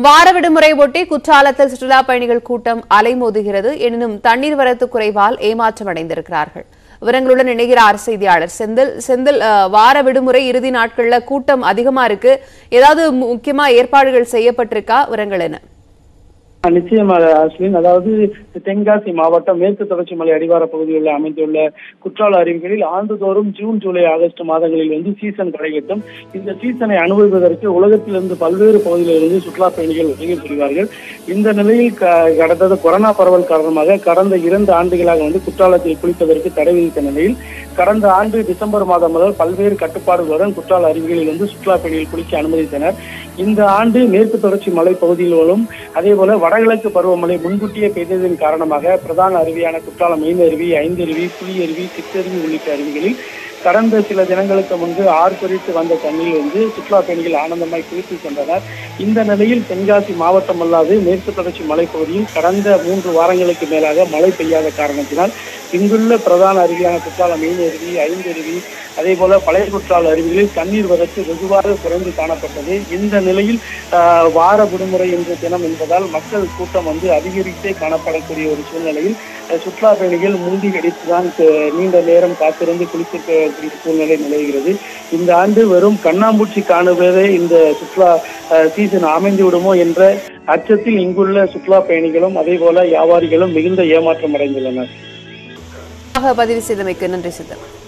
வார விடுமுறை ஒட்டி குற்றாலத்தில் சுற்றுலா பயணிகள் கூட்டம் அலைமோதுகிறது எனினும் தண்ணீர் வரத்து குறைவால் ஏமாற்றம் அடைந்திருக்கிறார்கள் விவரங்களுடன் இணைகிறார் செய்தியாளர் செந்தில் செந்தில் அஹ், வார விடுமுறை இறுதி நாட்கள்ல கூட்டம் அதிகமா இருக்கு ஏதாவது மு- முக்கியமா ஏற்பாடுகள் செய்யப்பட்டிருக்கா விவரங்கள் என்ன நிச்சயமாக அஸ்வின் அதாவது தென்காசி மாவட்டம் மேற்கு தொடர்ச்சி மலை அடிவார பகுதிகளில் அமைந்துள்ள குற்றால அருவிகளில் ஆண்டுதோறும் ஜூன் ஜூலை ஆகஸ்ட் மாதங்களில் வந்து சீசன் கிடைக்கட்டும் இந்த சீசனை அனுபவிப்பதற்கு உலகத்திலிருந்து பல்வேறு பகுதிகளிலிருந்து சுற்றுலா பயணிகள் வருகை புரிவார்கள் இந்த நிலையில் க- கடந்தது கொரோனா பரவல் காரணமாக கடந்த இரண்டு ஆண்டுகளாக வந்து குற்றாலத்தில் குளிப்பதற்கு தடை விதித்த நிலையில் கடந்த ஆண்டு டிசம்பர் மாதம் முதல் பல்வேறு கட்டுப்பாடுகளுடன் குற்றால அருவிகளில் வந்து சுற்றுலா பயணிகள் குளிக்க அனுமதித்தனர் இந்த ஆண்டு மேற்கு தொடர்ச்சி மலை பகுதிகளிலும் அதே போல வடகிழக்கு பருவமழை முன்கூட்டியே பெய்ததன் காரணமாக பிரதான அருவியான குற்றாலம் மெயின் அருவி ஐந்தருவி புலி அருவி சிற்றருவி உள்ளிட்ட அருவிகளில் கடந்த சில தினங்களுக்கு முன்பு ஆர்ப்பரித்து வந்த தண்ணீர் வந்து சுற்றுலா பயணிகள் ஆனந்தமாய் குளித்து சென்றனர் இந்த நிலையில் தென்காசி மாவட்டம் அல்லாது மேற்கு தொடர்ச்சி மலைப்பகுதியில் கடந்த மூன்று வாரங்களுக்கு மேலாக மழை பெய்யாத காரணத்தினால் இங்குள்ள பிரதான அருவியான குற்றாலம் மெயின் அருவி ஐந்தருவி அதே போல பழைய குற்றால அருவிகளில் தண்ணீர் வரத்து வெகுவாக குறைந்து காணப்பட்டது இந்த நிலையில் ஆஹ், வார விடுமுறை என்ற தினம் என்பதால் மக்கள் கூட்டம் வந்து அதிகரித்தே காணப்படக்கூடிய ஒரு சூழ்நிலையில் அஹ், சுற்றுலா பயணிகள் மூழ்கி அடித்துதான் கு- நீண்ட நேரம் காத்திருந்து குளித்திருக்கக்கூடிய சூழ்நிலை நிலவுகிறது இந்த ஆண்டு வெறும் கண்ணாம்பூச்சி காணுவதே இந்த சுற்றுலா அஹ், சீசன் அமைந்து விடுமோ என்ற அச்சத்தில் இங்குள்ள சுற்றுலா பயணிகளும் அதே போல வியாபாரிகளும் மிகுந்த ஏமாற்றம் அடைந்துள்ளனர் பதிவு செய்தமைக்கு நன்றி செந்தில்